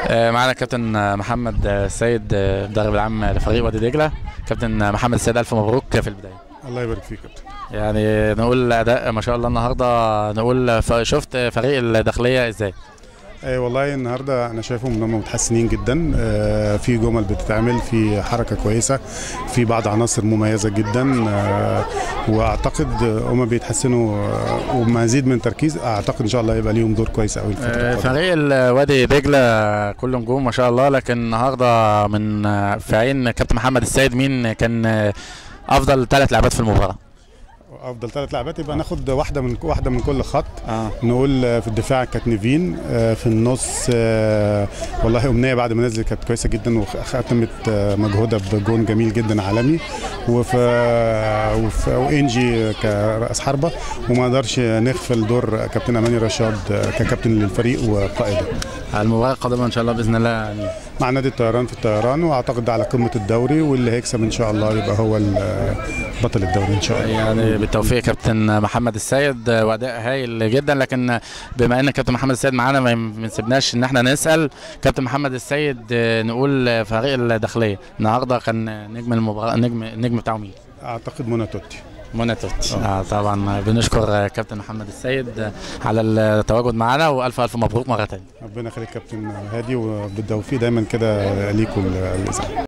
آه، معانا كابتن محمد السيد آه، المدرب العام لفريق وادي دجله كابتن محمد السيد الف مبروك في البدايه الله يبارك فيك يا كابتن يعني نقول اداء ما شاء الله النهارده نقول ف- شفت فريق الداخليه ازاي آه والله النهارده انا شايفهم ان هم متحسنين جدا آه في جمل بتتعمل في حركه كويسه في بعض عناصر مميزه جدا آه واعتقد هم بيتحسنوا آه ومزيد من تركيز اعتقد ان شاء الله يبقى ليهم دور كويس قوي الفتره آه، القادمه فريق وادي دجله كله نجوم ما شاء الله لكن النهارده من آه، في عين كابتن محمد السيد مين كان آه، افضل ثلاث لعبات في المباراه افضل ثلاث لعبات يبقى ناخد واحده من واحده من كل خط اه نقول آه، في الدفاع كانت نيفين آه، في النص آه، والله امنيه بعد ما نزلت كانت كويسه جدا وختمت آه، مجهودها بجون جميل جدا عالمي وفي وفي وانجي كراس حربه وما نقدرش نغفل دور كابتن اماني رشاد آه، ككابتن للفريق وقائده المباراه القادمه ان شاء الله باذن الله يعني مع نادي الطيران في الطيران واعتقد ده على قمه الدوري واللي هيكسب ان شاء الله يبقى هو ال- بطل الدوري ان شاء الله يعني بالتوفيق كابتن محمد السيد واداء هايل جدا لكن بما ان كابتن محمد السيد معانا ما بنسيبناش ان احنا نسال كابتن محمد السيد نقول فريق الداخليه النهارده كان نجم المباراه نجم النجم بتاعه مين؟ اعتقد منى توتي منى توتي آه طبعا بنشكر كابتن محمد السيد على التواجد معانا والف الف مبروك مره ثانيه ربنا يخليك كابتن هادي وبالتوفيق دايما كده ليكم الاذاعه